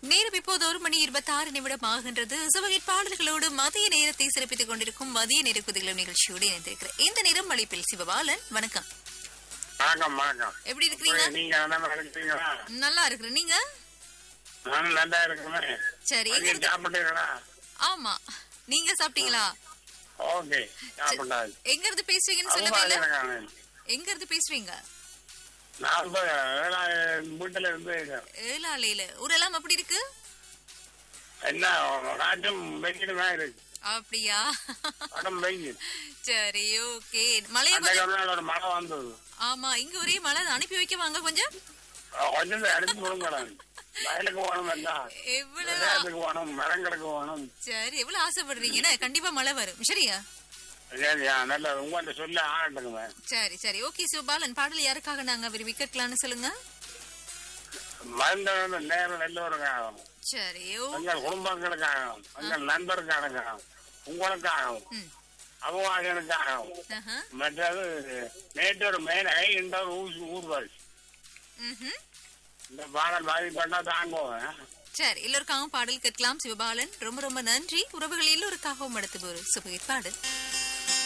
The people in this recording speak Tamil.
நேரம் இப்போது ஒரு மணி இருபத்தி ஆறு நிமிடம் ஆகின்றது சுவகை பாடல்களோடு மதிய நேரத்தை சிறப்பித்துக் கொண்டிருக்கும் மதிய நேர குதிகளும் நிகழ்ச்சியோடு இணைந்திருக்கிறேன் இந்த நேரம் அழைப்பில் சிவபாலன் வணக்கம் வணக்கம் வணக்கம் எப்படி இருக்கிறீங்க நீங்க நல்லா இருக்கீங்களா நல்லா இருக்கிறேன் நீங்க நானும் நல்லா இருக்கிறேன் சரி எங்க மதியம் இருந்து- சாப்பிட்டீங்களா ஆமா நீங்க சாப்பிட்டீங்களா ஓகே சாப்பிட்டாச்சு எங்க இருந்து பேசுவீங்கன்னு ரொம்ப சொல்லவே இல்ல அழகான. எங்க இருந்து பேசுவீங்க நான் இப்ப வேளாண் வீட்டுல இருந்து ஏலாலையில ஊரெல்லாம் அப்படி இருக்கு என்ன ராஜ்யம் வெயில் தான் இருக்கு அப்படியா உடம்பு வெயில் சரி ஓகே மழைய அந்த கொஞ்சம் காலம் ஒரு மழை வந்தது ஆமா இங்க ஒரே மழை அனுப்பி வைக்க வாங்க கொஞ்சம் கொஞ்சம் அடிச்சு கொடுங்கலாம் வயலுக்கு போகணும் எல்லாம் எவ்வளவு விவசாயத்துக்கு போகணும் மரங்களுக்கு போகணும் சரி எவ்வளவு ஆசைப்படுறீங்கன்னா கண்டிப்பா மழை வரும் சரியா சரியா நல்ல உங்கள்கிட்ட சொல்ல ஆகட்டுங்க சரி சரி ஓகே சிவபாலன் பாடல் யாருக்காக நாங்க விரும்பி கேட்கலாம்னு சொல்லுங்க மருந்து நேரம் எல்லோருக்காகும் சரி ஓ எங்கள் குடும்பங்களுக்காகவும் எங்கள் நண்பருக்காகவும் உங்களுக்காகவும் ம். அபவாசனுக்காகவும் ஆஹா. மற்றது நேற்று ஒரு மேலகை இந்த ஒரு ஊர் ஊர்வல் ம்ஹும். இந்த பாடல் பாதிப்பட்டா தாங்குவோம் சரி எல்லோருக்காகவும் பாடல் கேட்கலாம் சிவபாலன் ரொம்ப ரொம்ப நன்றி உறவுகள் எல்லோருக்காகவும் அடுத்து ஒரு சுபகை பாடல்